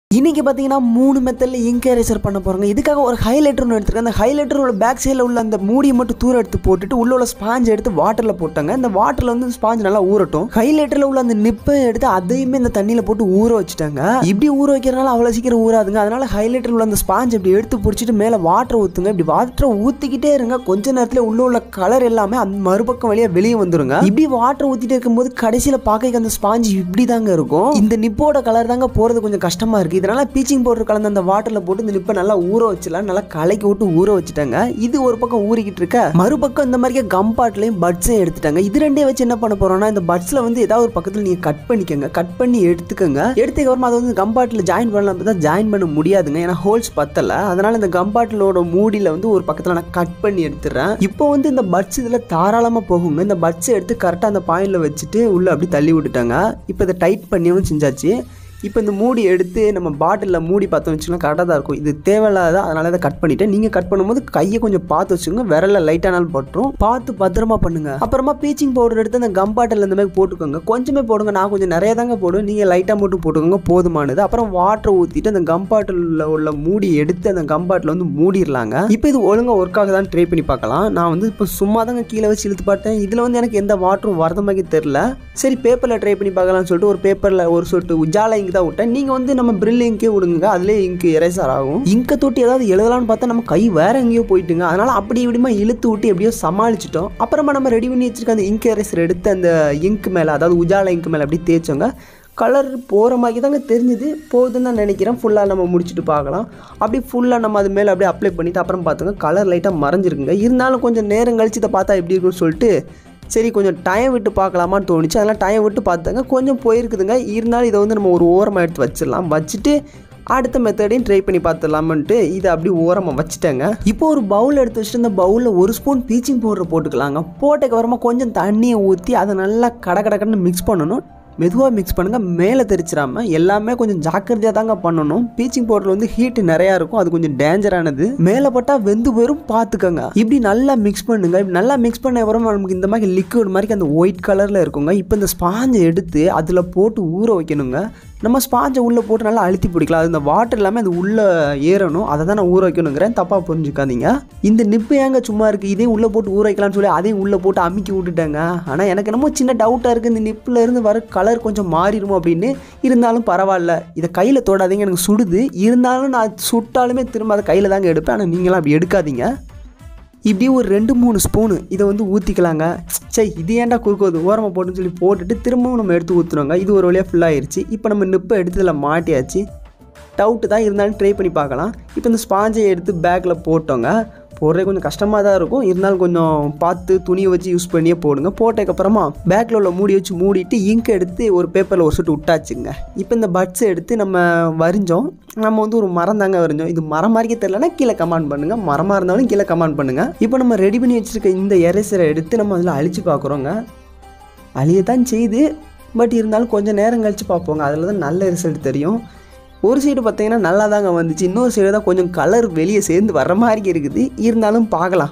இன்னைக்கு பார்த்தீங்கன்னா மூணு மெத்தடில் இங்க் எரேசர் பண்ண போகிறாங்க இதுக்காக ஒரு ஹைலைட்டர் ஒன்று எடுத்துருக்கேன் அந்த ஹைலைட்டரோட பேக் சைடில் உள்ள அந்த மூடியை மட்டும் தூர எடுத்து போட்டுட்டு உள்ள உள்ள ஸ்பாஞ்ச் எடுத்து வாட்டரில் போட்டாங்க இந்த வாட்டரில் வந்து ஸ்பாஞ்ச் நல்லா ஊறட்டும் ஹைலைட்டரில் உள்ள அந்த நிப்பை எடுத்து அதையுமே இந்த தண்ணியில் போட்டு ஊற வச்சுட்டாங்க இப்படி ஊற வைக்கிறனால அவ்வளோ சீக்கிரம் ஊறாதுங்க அதனால ஹைலைட்டரில் உள்ள அந்த ஸ்பாஞ்ச் இப்படி எடுத்து பிடிச்சிட்டு மேலே வாட்டர் ஊற்றுங்க இப்படி வாட்டரை ஊற்றிக்கிட்டே இருங்க கொஞ்ச நேரத்தில் உள்ள உள்ள கலர் எல்லாமே அந்த மறுபக்கம் வழியாக வெளியே வந்துருங்க இப்படி வாட்டர் ஊற்றிட்டு இருக்கும்போது கடைசியில் பார்க்க அந்த ஸ்பாஞ்ச் இப்படி தாங்க இருக்கும் இந்த நிப்போட கலர் தாங்க போகிறது கொஞ்சம் கஷ்டமாக இருக்குது இதனால பீச்சிங் பவுடர் கலந்து அந்த வாட்டரில் போட்டு இந்த நிப்பை நல்லா ஊற வச்சிடலாம் நல்லா கலக்கி விட்டு ஊற வச்சுட்டாங்க இது ஒரு பக்கம் ஊறிக்கிட்டு இருக்க மறுபக்கம் இந்த மாதிரியே கம் பாட்லையும் பட்ஸையும் எடுத்துட்டாங்க இது ரெண்டே வச்சு என்ன பண்ண போறோம்னா இந்த பட்ஸில் வந்து ஏதாவது ஒரு பக்கத்தில் நீங்கள் கட் பண்ணிக்கோங்க கட் பண்ணி எடுத்துக்கோங்க எடுத்துக்க அப்புறமா அதை வந்து கம் பாட்டில் ஜாயின் பண்ணலாம் பார்த்தா ஜாயின் பண்ண முடியாதுங்க ஏன்னா ஹோல்ஸ் பத்தல அதனால இந்த கம் பாட்டிலோட மூடியில் வந்து ஒரு பக்கத்தில் நான் கட் பண்ணி எடுத்துறேன் இப்போ வந்து இந்த பட்ஸ் இதில் தாராளமாக போகுங்க இந்த பட்ஸை எடுத்து கரெக்டாக அந்த பாயிண்டில் வச்சுட்டு உள்ளே அப்படி தள்ளி விட்டுட்டாங்க இப்போ இதை டைட் பண்ணியும் செஞ்சாச்சு இப்போ இந்த மூடி எடுத்து நம்ம பாட்டிலில் மூடி பார்த்தோம் வச்சுக்கலாம் கரெக்டாக தான் இருக்கும் இது தேவையில்லாத அதனால இதை கட் பண்ணிட்டேன் நீங்கள் கட் பண்ணும்போது கையை கொஞ்சம் பார்த்து வச்சுக்கோங்க விரல லைட்டானாலும் பட்டுரும் பார்த்து பத்திரமா பண்ணுங்க அப்புறமா பீச்சிங் பவுடர் எடுத்து அந்த கம் பாட்டில் இந்த மாதிரி போட்டுக்கோங்க கொஞ்சமே போடுங்க நான் கொஞ்சம் நிறைய தாங்க போடுவேன் நீங்கள் லைட்டாக மட்டும் போட்டுக்கோங்க போதுமானது அப்புறம் வாட்டர் ஊற்றிட்டு அந்த கம் பாட்டிலில் உள்ள மூடி எடுத்து அந்த கம் பாட்டில் வந்து மூடிடலாங்க இப்போ இது ஒழுங்காக ஒர்க் ஆகுதான்னு ட்ரை பண்ணி பார்க்கலாம் நான் வந்து இப்போ சும்மா தாங்க கீழே வச்சு இழுத்து பார்த்தேன் இதில் வந்து எனக்கு எந்த வாட்டரும் வரத மாதிரி தெரில சரி பேப்பரில் ட்ரை பண்ணி பார்க்கலாம்னு சொல்லிட்டு ஒரு பேப்பரில் ஒரு சொட்டு உஜாலா இங்க் தான் விட்டேன் நீங்கள் வந்து நம்ம பிரில் இங்கே விடுங்க அதுலேயே இங்க் எரேசர் ஆகும் இங்கை தொட்டி ஏதாவது எழுதலாம்னு பார்த்தா நம்ம கை வேற எங்கேயோ போயிட்டுங்க அதனால் அப்படி இப்படிமா இழுத்து விட்டு எப்படியோ சமாளிச்சிட்டோம் அப்புறமா நம்ம ரெடி பண்ணி வச்சிருக்க அந்த இங்க் எரேசர் எடுத்து அந்த இங்க் மேலே அதாவது உஜாலா இங்க் மேலே அப்படி தேய்ச்சோங்க கலர் போகிற மாதிரி தாங்க தெரிஞ்சுது போகுதுன்னு தான் நினைக்கிறேன் ஃபுல்லாக நம்ம முடிச்சுட்டு பார்க்கலாம் அப்படி ஃபுல்லாக நம்ம அது மேலே அப்படியே அப்ளை பண்ணிவிட்டு அப்புறம் பார்த்தோங்க கலர் லைட்டாக மறைஞ்சிருக்குங்க இருந்தாலும் கொஞ்சம் நேரம் கழிச்சு இதை பார்த்தா எப்படி இருக்குன்னு சொல்லிட்டு சரி கொஞ்சம் டைம் விட்டு பார்க்கலாமான்னு தோணுச்சு அதெல்லாம் டைம் விட்டு பார்த்தாங்க கொஞ்சம் போயிருக்குதுங்க இருந்தாலும் இதை வந்து நம்ம ஒரு ஓரமாக எடுத்து வச்சிடலாம் வச்சுட்டு அடுத்த மெத்தடையும் ட்ரை பண்ணி பார்த்துடலாமன்ட்டு இதை அப்படி ஓரமாக வச்சுட்டேங்க இப்போ ஒரு பவுல் எடுத்து வச்சுட்டு அந்த பவுலில் ஒரு ஸ்பூன் பீச்சிங் பவுடர் போட்டுக்கலாங்க போட்டதுக்கு அப்புறமா கொஞ்சம் தண்ணியை ஊற்றி அதை நல்லா கட கடன்னு மிக்ஸ் பண்ணணும் மெதுவாக மிக்ஸ் பண்ணுங்கள் மேலே தெரிச்சிடாம எல்லாமே கொஞ்சம் ஜாக்கிரதையாக தாங்க பண்ணணும் பீச்சிங் பவுடர் வந்து ஹீட் நிறையா இருக்கும் அது கொஞ்சம் டேஞ்சரானது மேலே பட்டால் வெந்து போயிரும் பார்த்துக்கோங்க இப்படி நல்லா மிக்ஸ் பண்ணுங்க இப்படி நல்லா மிக்ஸ் பண்ண அப்புறம் நமக்கு இந்த மாதிரி லிக்விட் மாதிரி அந்த ஒயிட் கலரில் இருக்குங்க இப்போ இந்த ஸ்பாஞ்சை எடுத்து அதில் போட்டு ஊற வைக்கணுங்க நம்ம ஸ்பாஞ்சை உள்ளே போட்டு நல்லா அழுத்தி பிடிக்கலாம் அது இந்த வாட்டர் எல்லாமே அது உள்ளே ஏறணும் அதை தான் நான் ஊற வைக்கணுங்கிறேன் தப்பாக புரிஞ்சுக்காதீங்க இந்த நிப்பு ஏங்க சும்மா இருக்குது இதே உள்ளே போட்டு ஊற வைக்கலாம்னு சொல்லி அதையும் உள்ளே போட்டு அமுக்கி விட்டுட்டேங்க ஆனால் எனக்கு என்னமோ சின்ன டவுட்டாக இருக்குது இந்த நிப்பில் இருந்து வர கலர் கொஞ்சம் மாறிடுமோ அப்படின்னு இருந்தாலும் பரவாயில்ல இதை கையில் தொடாதீங்க எனக்கு சுடுது இருந்தாலும் நான் சுட்டாலுமே திரும்ப அதை கையில் தாங்க எடுப்பேன் ஆனால் நீங்களாம் அப்படி எடுக்காதீங்க இப்படி ஒரு ரெண்டு மூணு ஸ்பூனு இதை வந்து ஊற்றிக்கலாங்க சரி இது ஏன்டா குறுக்கோது ஓரமாக போட்டுன்னு சொல்லி போட்டுட்டு திரும்பவும் நம்ம எடுத்து ஊற்றுறோங்க இது ஒரு வழியாக ஃபுல்லாகிருச்சு இப்போ நம்ம நிப்பை எடுத்து இதில் மாட்டியாச்சு டவுட்டு தான் இருந்தாலும் ட்ரை பண்ணி பார்க்கலாம் இப்போ இந்த ஸ்பாஞ்சை எடுத்து பேக்கில் போட்டோங்க போடுறது கொஞ்சம் கஷ்டமாக தான் இருக்கும் இருந்தாலும் கொஞ்சம் பார்த்து துணியை வச்சு யூஸ் பண்ணியே போடுங்க போட்டதுக்கப்புறமா பேக்கில் உள்ள மூடி வச்சு மூடிட்டு இங்க் எடுத்து ஒரு பேப்பரில் ஒரு சொட்டு விட்டாச்சுங்க இப்போ இந்த பட்ஸை எடுத்து நம்ம வரைஞ்சோம் நம்ம வந்து ஒரு மரம் தாங்க வரைஞ்சோம் இது மரம் மாதிரிக்கே தெரியலனா கீழே கமெண்ட் பண்ணுங்கள் மரமாக இருந்தாலும் கீழே கமெண்ட் பண்ணுங்கள் இப்போ நம்ம ரெடி பண்ணி வச்சுருக்க இந்த எரேசரை எடுத்து நம்ம அதில் அழிச்சு பார்க்குறோங்க அழியத்தான் செய்யுது பட் இருந்தாலும் கொஞ்சம் நேரம் கழித்து பார்ப்போங்க அதில் தான் நல்ல ரிசல்ட் தெரியும் ஒரு சைடு பார்த்தீங்கன்னா நல்லா தாங்க வந்துச்சு இன்னொரு சைடு தான் கொஞ்சம் கலர் வெளியே சேர்ந்து வர்ற மாதிரி இருக்குது இருந்தாலும் பார்க்கலாம்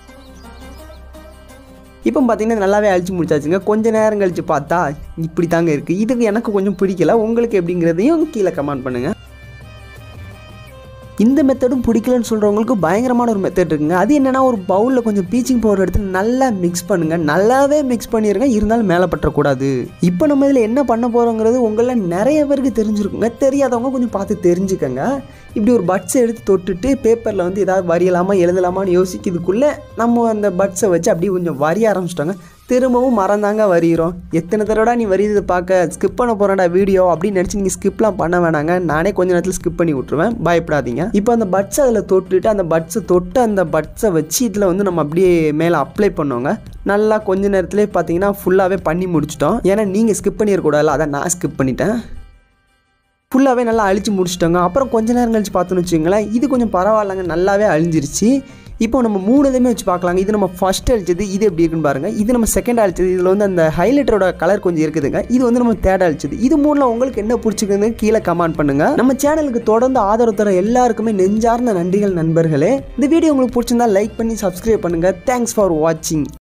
இப்போ பார்த்தீங்கன்னா நல்லாவே அழிச்சு முடிச்சாச்சுங்க கொஞ்ச நேரம் கழித்து பார்த்தா இப்படி தாங்க இருக்குது இதுக்கு எனக்கு கொஞ்சம் பிடிக்கல உங்களுக்கு எப்படிங்கிறதையும் கீழே கமெண்ட் பண்ணுங்கள் இந்த மெத்தடும் பிடிக்கலன்னு சொல்கிறவங்களுக்கு பயங்கரமான ஒரு மெத்தட் இருக்குங்க அது என்னென்னா ஒரு பவுலில் கொஞ்சம் பீச்சிங் பவுடர் எடுத்து நல்லா மிக்ஸ் பண்ணுங்கள் நல்லாவே மிக்ஸ் பண்ணிடுங்க இருந்தாலும் மேலே பற்றக்கூடாது இப்போ நம்ம இதில் என்ன பண்ண போகிறோங்கிறது உங்களில் நிறைய பேருக்கு தெரிஞ்சிருக்குங்க தெரியாதவங்க கொஞ்சம் பார்த்து தெரிஞ்சுக்கங்க இப்படி ஒரு பட்ஸை எடுத்து தொட்டுட்டு பேப்பரில் வந்து ஏதாவது வரையலாமா எழுதலாமான்னு யோசிக்கிறதுக்குள்ளே நம்ம அந்த பட்ஸை வச்சு அப்படியே கொஞ்சம் வரைய ஆரம்பிச்சிட்டாங்க திரும்பவும் மறந்தாங்க வரிகிறோம் எத்தனை தடவை நீ வரியுது பார்க்க ஸ்கிப் பண்ண போகிறேன்டா வீடியோ அப்படின்னு நினச்சி நீங்கள் ஸ்கிப்லாம் பண்ண வேணாங்க நானே கொஞ்ச நேரத்தில் ஸ்கிப் பண்ணி விட்ருவேன் பயப்படாதீங்க இப்போ அந்த பட்ஸை அதில் தொட்டுட்டு அந்த பட்ஸை தொட்டு அந்த பட்ஸை வச்சு இதில் வந்து நம்ம அப்படியே மேலே அப்ளை பண்ணோங்க நல்லா கொஞ்ச நேரத்துலேயே பார்த்தீங்கன்னா ஃபுல்லாகவே பண்ணி முடிச்சிட்டோம் ஏன்னா நீங்கள் ஸ்கிப் பண்ணிடக்கூடாதுல அதான் நான் ஸ்கிப் பண்ணிட்டேன் ஃபுல்லாகவே நல்லா அழிச்சு முடிச்சிட்டோங்க அப்புறம் கொஞ்ச நேரம் கழிச்சு பார்த்தோன்னு வச்சுங்களேன் இது கொஞ்சம் பரவாயில்லங்க நல்லாவே அழிஞ்சிருச்சு இப்போ நம்ம மூணு இதுமே வச்சு பார்க்கலாங்க இது நம்ம ஃபஸ்ட் அழிச்சது இது எப்படி இருக்குன்னு பாருங்கள் இது நம்ம செகண்ட் அழிச்சது இதில் வந்து அந்த ஹைலைட்டரோட கலர் கொஞ்சம் இருக்குதுங்க இது வந்து நம்ம தேர்ட் அழிச்சது இது மூணில் உங்களுக்கு என்ன பிடிச்சிருக்குன்னு கீழே கமெண்ட் பண்ணுங்கள் நம்ம சேனலுக்கு தொடர்ந்து ஆதரவு தர எல்லாருக்குமே நெஞ்சார்ந்த நன்றிகள் நண்பர்களே இந்த வீடியோ உங்களுக்கு பிடிச்சிருந்தா லைக் பண்ணி சப்ஸ்கிரைப் பண்ணுங்கள் தேங்க்ஸ் ஃபார் வாட்சிங்